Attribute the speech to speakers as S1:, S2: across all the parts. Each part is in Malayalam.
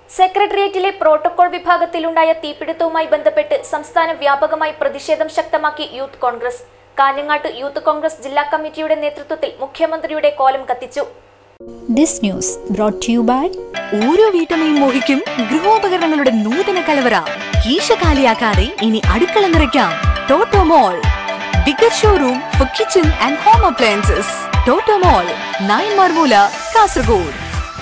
S1: സെക്രട്ടേറിയറ്റിലെ പ്രോട്ടോകോൾ വിഭാഗത്തിലുണ്ടായ തീപിടുത്തവുമായി ബന്ധപ്പെട്ട് സംസ്ഥാന വ്യാപകമായി പ്രതിഷേധം ശക്തമാക്കി യൂത്ത് കോൺഗ്രസ് കാഞ്ഞങ്ങാട്ട് യൂത്ത് കോൺഗ്രസ് ജില്ലാ കമ്മിറ്റിയുടെ നേതൃത്വത്തിൽ മുഖ്യമന്ത്രിയുടെ കോലം കത്തിച്ചു
S2: This news brought to you by
S3: ഓരോ വീട്ടമ്മയും മോഹിക്കും ഗൃഹോപകരണങ്ങളുടെ നൂതന കലവറ കീശ കാലിയാക്കാതെ ഇനി അടുക്കള നിറയ്ക്കാം Toto mall bigger showroom for kitchen and home appliances Toto mall nine Marmoola Kasaragod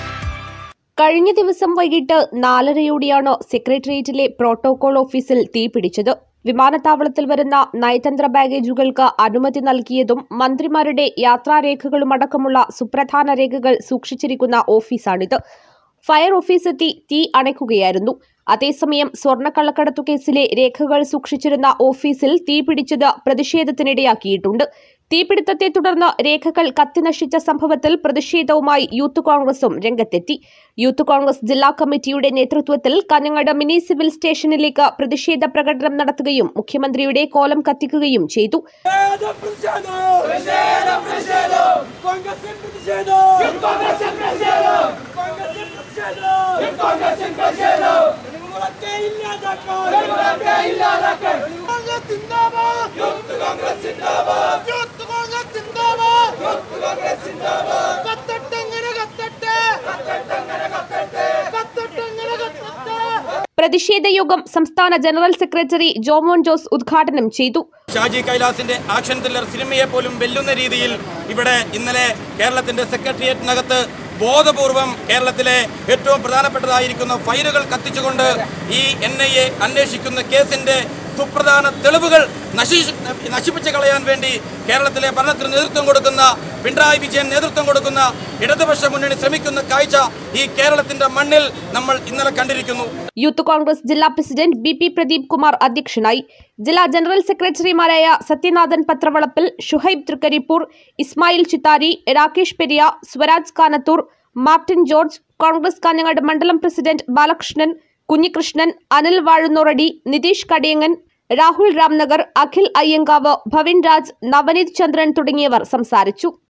S4: കഴിഞ്ഞ ദിവസം വൈകിട്ട് നാലരയോടെയാണ് സെക്രട്ടേറിയറ്റിലെ പ്രോട്ടോകോൾ ഓഫീസിൽ തീപിടിച്ചത് വിമാനത്താവളത്തിൽ വരുന്ന നയതന്ത്ര ബാഗേജുകൾക്ക് അനുമതി നൽകിയതും മന്ത്രിമാരുടെ യാത്രാരേഖകളുമടക്കമുള്ള സുപ്രധാന രേഖകൾ സൂക്ഷിച്ചിരിക്കുന്ന ഓഫീസാണിത് ഫയർ ഓഫീസെത്തി തീ അണയ്ക്കുകയായിരുന്നു അതേസമയം സ്വർണ്ണക്കള്ളക്കടത്തു കേസിലെ രേഖകൾ സൂക്ഷിച്ചിരുന്ന ഓഫീസിൽ തീപിടിച്ചത് പ്രതിഷേധത്തിനിടയാക്കിയിട്ടുണ്ട് തീപിടുത്തത്തെ തുടർന്ന് രേഖകൾ കത്തിനശിച്ച സംഭവത്തിൽ പ്രതിഷേധവുമായി യൂത്ത് കോൺഗ്രസും രംഗത്തെത്തി യൂത്ത് കോൺഗ്രസ് ജില്ലാ കമ്മിറ്റിയുടെ നേതൃത്വത്തിൽ കാഞ്ഞങ്ങാട് മിനി സിവിൽ സ്റ്റേഷനിലേക്ക് പ്രതിഷേധ പ്രകടനം നടത്തുകയും മുഖ്യമന്ത്രിയുടെ കോലം കത്തിക്കുകയും ചെയ്തു
S5: പ്രതിഷേധം പ്രതിഷേധം കോൺഗ്രസിൽ പ്രതിഷേധം കോൺഗ്രസിൽ പ്രതിഷേധം കോൺഗ്രസിൽ പ്രതിഷേധം കോൺഗ്രസിൽ പ്രതിഷേധം നിങ്ങളൊക്കെ ഇല്ലാതാക്കാൻ നിങ്ങളൊക്കെ ഇല്ലാതാക്കാൻ കോൺഗ്രസ് സിന്ദാബാദ് യൂത്ത് കോൺഗ്രസ് സിന്ദാബാദ് യൂത്ത് കോൺഗ്രസ് സിന്ദാബാദ് യൂത്ത് കോൺഗ്രസ് സിന്ദാബാദ് കത്തട്ടെങ്ങനെ കത്തട്ടെ കത്തട്ടെങ്ങനെ കത്തട്ടെ കത്തട്ടെങ്ങനെ കത്തട്ടെ
S4: പ്രതിഷേധ യോഗം സംസ്ഥാന ജനറൽ സെക്രട്ടറി ജോമോൻ ജോസ് ഉദ്ഘാടനം ചെയ്തു
S6: ഷാജി കൈലാസിന്റെ ആക്ഷൻ ത്രില്ലർ സിനിമയെ പോലും വെല്ലുന്ന രീതിയിൽ ഇവിടെ ഇന്നലെ കേരളത്തിന്റെ സെക്രട്ടേറിയറ്റിനകത്ത് ബോധപൂർവം കേരളത്തിലെ ഏറ്റവും പ്രധാനപ്പെട്ടതായിരിക്കുന്ന ഫയലുകൾ കത്തിച്ചുകൊണ്ട് ഈ എൻ ഐ എ അന്വേഷിക്കുന്ന കേസിന്റെ സുപ്രധാന തെളിവുകൾ നശിച്ച് നശിപ്പിച്ചു കളയാൻ വേണ്ടി കേരളത്തിലെ ഭരണത്തിന് നേതൃത്വം കൊടുക്കുന്ന പിണറായി വിജയൻ നേതൃത്വം കൊടുക്കുന്ന ഇടതുപക്ഷ മുന്നണി ശ്രമിക്കുന്ന കാഴ്ച ഈ കേരളത്തിന്റെ മണ്ണിൽ നമ്മൾ ഇന്നലെ കണ്ടിരിക്കുന്നു
S4: യൂത്ത് കോൺഗ്രസ് ജില്ലാ president B P Pradeep Kumar അധ്യക്ഷനായി ജില്ലാ ജനറൽ സെക്രട്ടറിമാരായ സത്യനാഥൻ പത്രവളപ്പിൽ ഷുഹൈബ് തൃക്കരിപ്പൂർ ഇസ്മായിൽ ചിത്താരി രാകേഷ് പെരിയ സ്വരാജ് കാനത്തൂർ മാർട്ടിൻ ജോർജ് കോൺഗ്രസ് കാഞ്ഞങ്ങാട് മണ്ഡലം പ്രസിഡന്റ് ബാലകൃഷ്ണൻ കുഞ്ഞികൃഷ്ണൻ അനിൽ വാഴുന്നോറടി നിതീഷ് കടിയങ്ങൻ രാഹുൽ രാംനഗർ അഖിൽ അയ്യങ്കാവ് ഭവിൻ രാജ് നവനീത് ചന്ദ്രൻ തുടങ്ങിയവർ സംസാരിച്ചു